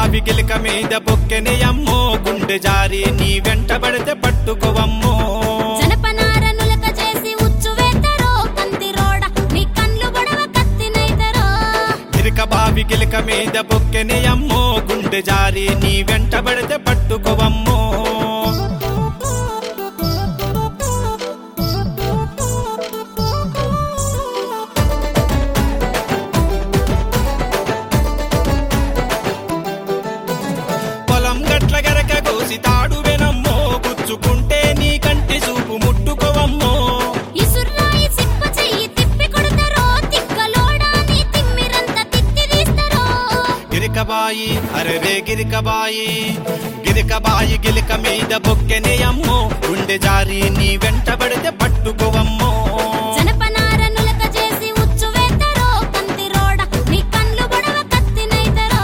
బావి గిలిక మీద బొక్కెని అమ్మో గుండె జారి నీ వెంట పడితే పట్టుకోవమ్మో జనపనార నులక చేసి ఉచ్చు వేతరో కంది రోడ నీ కన్లు బొడవ కత్తినైతరో గిరిక బావి గిలిక మీద బొక్కెని అమ్మో గుండె జారి నీ వెంట పడితే పట్టుకోవమ్మో పొలం గట్ల గరక కోసి తాడు వెనమ్మో గుచ్చుకుంటే నీ కంటి చూపు ముట్టుకోవమ్మో ఇసుర్రాయి సిప్ప చెయ్యి తిప్పి కొడతరో తిక్కలోడా నీ తిమ్మిరంత తిత్తి తీస్తరో గిరికబాయి అరరే గిరికబాయి గిరికబాయి గిలిక మీద బొక్కెనే అమ్మో గుండె జారి నీ వెంట పడితే పట్టుకోవమ్మో జనపనార నులక చేసి ఉచ్చు వేతరో కంది రోడ నీ కన్లు బొడవ కత్తినైతరో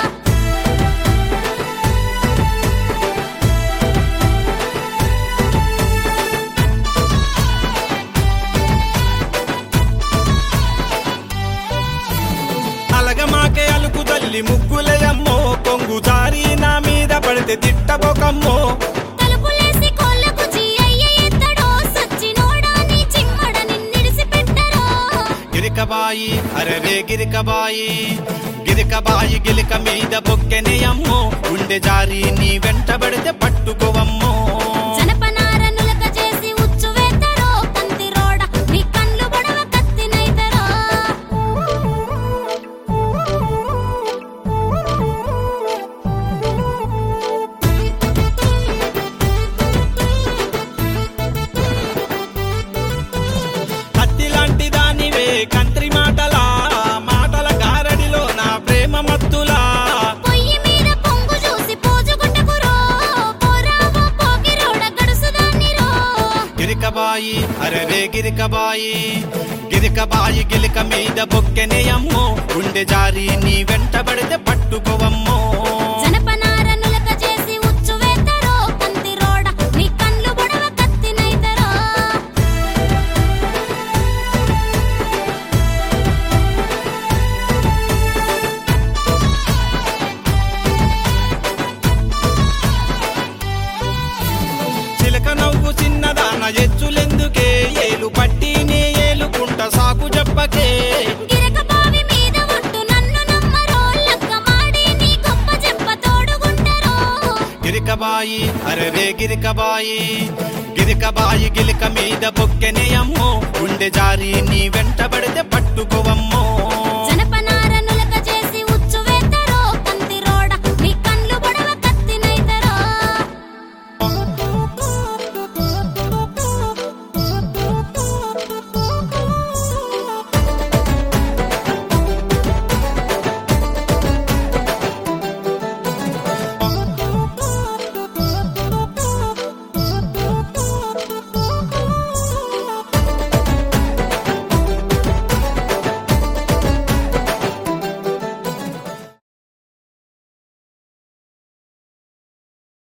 అలగమాకే అలుకు తల్లి ముగ్గులయమ్మో కొంగు జారి నా మీద పడితే తిట్టబోకమ్మో తలుపులేసి కోళ్ళకు జీ అయ్య ఎత్తడో సచ్చినోడా నీ చిమ్మడ నిన్నిడిసి పెట్టరో గిరికబాయి అరరే గిరికబాయి గిరికబాయి గిలిక మీద బొక్కెనే అమ్మో గుండె జారి నీ వెంట పడితే పట్టుకోవమ్మో జనపనార నులక చేసి ఉచ్చు వేతరో కంది రోడ నీ కన్లు బొడవ కత్తినైతరో కత్తి లాంటి దానివే కంత్రి మాటలా మాటల గారడిలో నా ప్రేమ మత్తులా పొయ్యి మీద పొంగు చూసి పోజుగుంటకురో పోరావో పోకిరోడ గడుసుదాన్నిరో గిరికబాయి అరరే గిరికబాయి గిరికబాయి గిలిక మీద బొక్కెనే అమ్మో గుండె జారి నీ వెంట పడితే పట్టుకోవమ్మో జనపనార నులక చేసి ఉచ్చు వేతరో కంది రోడ నీ కన్లు బొడవ కత్తినైతరో చిలక నవ్వు చిన్నదాన ఎచ్చులెందుకే ఏలు పట్టి నే ఏలుకుంట సాకు చెప్పకే గిరక బావి మీద ఒట్టు నన్ను నమ్మరో లక్క మాడి నీ గొప్ప చెప్ప తోడుగుంటరో గిరికబాయి అరరే గిరికబాయి గిరికబాయి గిలిక మీద బొక్కెనే అమ్మో గుండె జారి నీ వెంట పడితే